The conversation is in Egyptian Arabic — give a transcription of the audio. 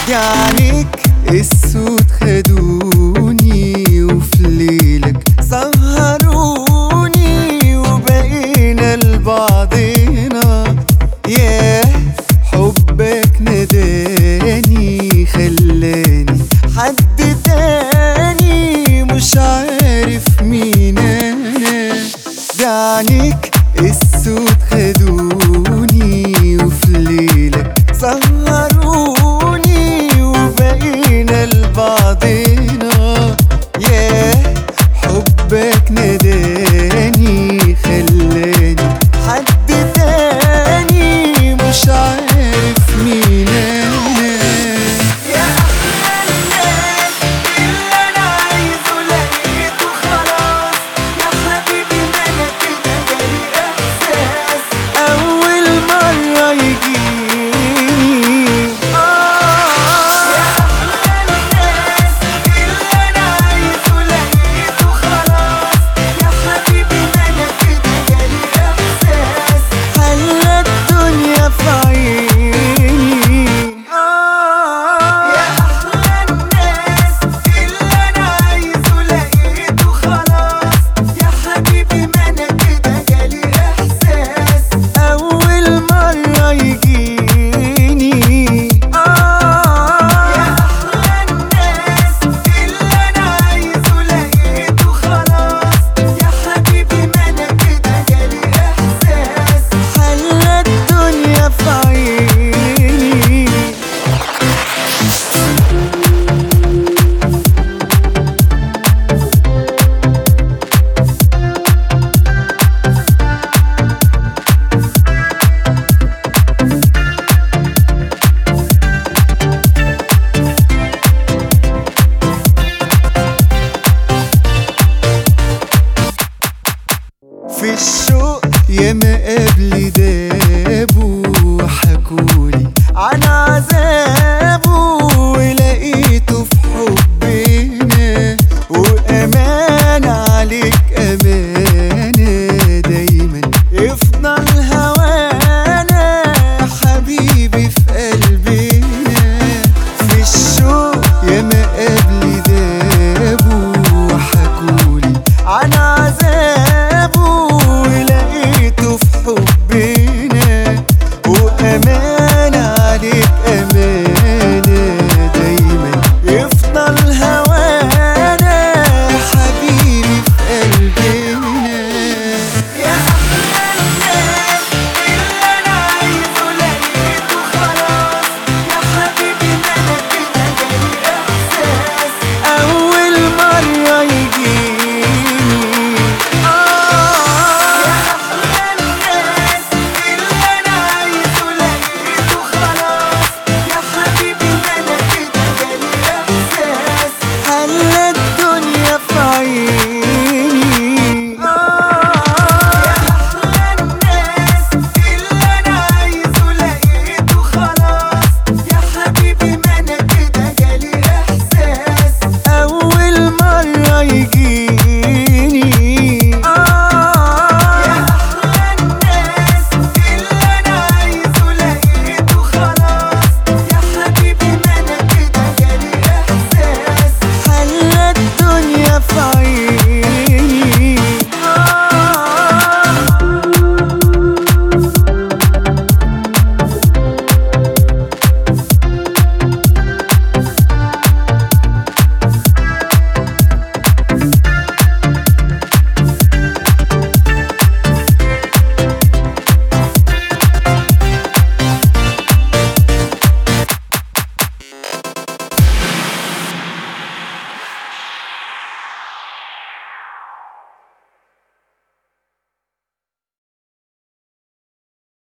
يعني السود خدوني وفي ليلك سهروني وبقينا لبعضنا ياه حبك نداني خلاني حد تاني مش عارف مين انا دعنيك السود خدوني وفي ليلك سهروني وبقينا لبعضنا ياه حبك نداني خلاني حد تاني مش عارف مين انا يا احلى الناس اللي انا عايزه لقيته خلاص يا حبيبي ما انا كده جالي احساس اول مره يجيني اه يا احلى الناس اللي انا عايزه لقيته خلاص يا حبيبي ما انا كده جالي احساس خلى الدنيا في عيني آه يا أحلى الناس اللي أنا عايزه لقيته خلاص يا حبيبي ما أنا كده جالي إحساس أول مرة يجيني آه يا أحلى الناس اللي أنا عايزه لقيته خلاص يا حبيبي ما أنا كده جالي إحساس خلى الدنيا في عيني في الشوق ياما قبلي دابوا وحكولي عن عذاب